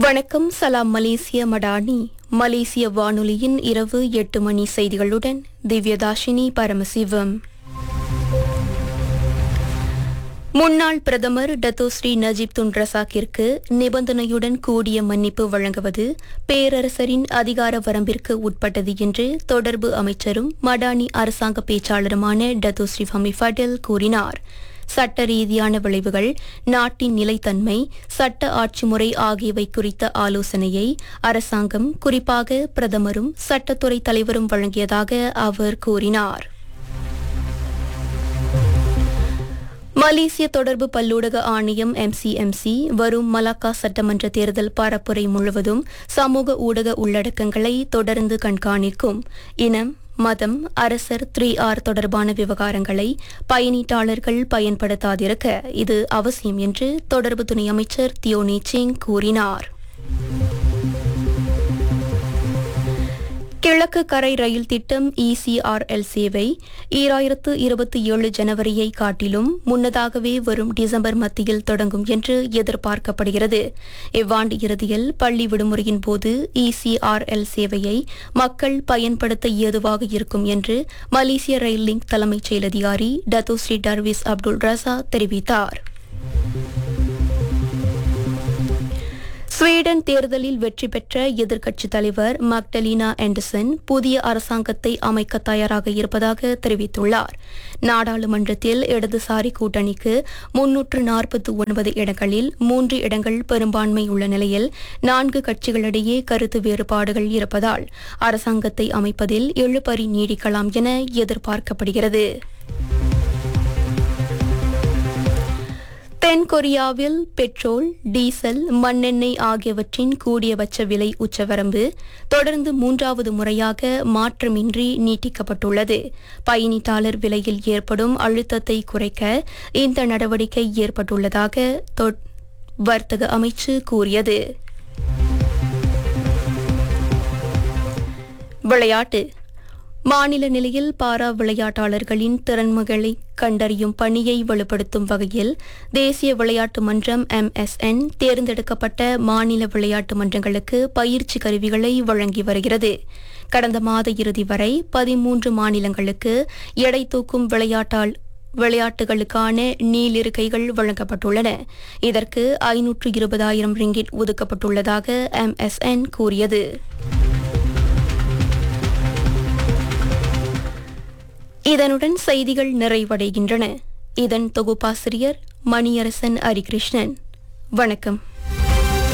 வணக்கம் சலாம் மலேசிய மடானி மலேசிய வானொலியின் இரவு எட்டு மணி செய்திகளுடன் திவ்யதாஷினி பரமசிவம் முன்னாள் பிரதமர் டத்தோஸ்ரீ நஜீப் துன் ரசாக்கிற்கு நிபந்தனையுடன் கூடிய மன்னிப்பு வழங்குவது பேரரசரின் அதிகார வரம்பிற்கு உட்பட்டது என்று தொடர்பு அமைச்சரும் மடானி அரசாங்க பேச்சாளருமான டத்தோஸ்ரீ ஃபமி ஃபடேல் கூறினார் சட்ட ரீதியான விளைவுகள் நாட்டின் நிலைத்தன்மை சட்ட ஆட்சி முறை ஆகியவை குறித்த ஆலோசனையை அரசாங்கம் குறிப்பாக பிரதமரும் சட்டத்துறை தலைவரும் வழங்கியதாக அவர் கூறினார் மலேசிய தொடர்பு பல்லூடக ஆணையம் எம்சிஎம்சி வரும் மலாக்கா சட்டமன்ற தேர்தல் பரப்புரை முழுவதும் சமூக ஊடக உள்ளடக்கங்களை தொடர்ந்து கண்காணிக்கும் இனம் மதம் அரசர் த்ரீ ஆர் தொடர்பான விவகாரங்களை பயனீட்டாளர்கள் பயன்படுத்தாதிருக்க இது அவசியம் என்று தொடர்பு துணை அமைச்சர் தியோனி சிங் கூறினார் கிழக்கு கரை ரயில் திட்டம் இசிஆர்எல் சேவை ஈராயிரத்து இருபத்தி ஏழு ஜனவரியை காட்டிலும் முன்னதாகவே வரும் டிசம்பர் மத்தியில் தொடங்கும் என்று எதிர்பார்க்கப்படுகிறது இவ்வாண்டு இறுதியில் பள்ளி விடுமுறையின் போது இசிஆர்எல் சேவையை மக்கள் பயன்படுத்த ஏதுவாக இருக்கும் என்று மலேசிய ரயில் லிங்க் தலைமைச் செயல் அதிகாரி டத்தோஸ்ரீ டர்விஸ் அப்துல் ரசா தெரிவித்தார் ஸ்வீடன் தேர்தலில் வெற்றி பெற்ற எதிர்க்கட்சித் தலைவர் மக்டலினா ஆண்டர்சன் புதிய அரசாங்கத்தை அமைக்க தயாராக இருப்பதாக தெரிவித்துள்ளார் நாடாளுமன்றத்தில் இடதுசாரி கூட்டணிக்கு முன்னூற்று நாற்பத்தி ஒன்பது இடங்களில் மூன்று இடங்கள் பெரும்பான்மை உள்ள நிலையில் நான்கு கட்சிகளிடையே கருத்து வேறுபாடுகள் இருப்பதால் அரசாங்கத்தை அமைப்பதில் இழுபறி நீடிக்கலாம் என எதிர்பார்க்கப்படுகிறது தென் கொரியாவில் பெட்ரோல் டீசல் மண்ணெண்ணெய் ஆகியவற்றின் கூடியபட்ச விலை உச்சவரம்பு தொடர்ந்து மூன்றாவது முறையாக மாற்றமின்றி நீட்டிக்கப்பட்டுள்ளது பயணீட்டாளர் விலையில் ஏற்படும் அழுத்தத்தை குறைக்க இந்த நடவடிக்கை ஏற்பட்டுள்ளதாக தொ- வர்த்தக அமைச்சு கூறியது விளையாட்டு மாநில நிலையில் பாரா விளையாட்டாளர்களின் திறன்மைகளை கண்டறியும் பணியை வலுப்படுத்தும் வகையில் தேசிய விளையாட்டு மன்றம் எம்எஸ்என் தேர்ந்தெடுக்கப்பட்ட மாநில விளையாட்டு மன்றங்களுக்கு பயிற்சி கருவிகளை வழங்கி வருகிறது கடந்த மாத இறுதி வரை பதிமூன்று மாநிலங்களுக்கு எடை தூக்கும் விளையாட்டால் விளையாட்டுகளுக்கான நீலிருக்கைகள் வழங்கப்பட்டுள்ளன இதற்கு ஐநூற்று இருபதாயிரம் ரிங்கிட் ஒதுக்கப்பட்டுள்ளதாக எம்எஸ்என் கூறியது இதனுடன் செய்திகள் நிறைவடைகின்றன இதன் தொகுப்பாசிரியர் மணியரசன் ஹரிகிருஷ்ணன் வணக்கம்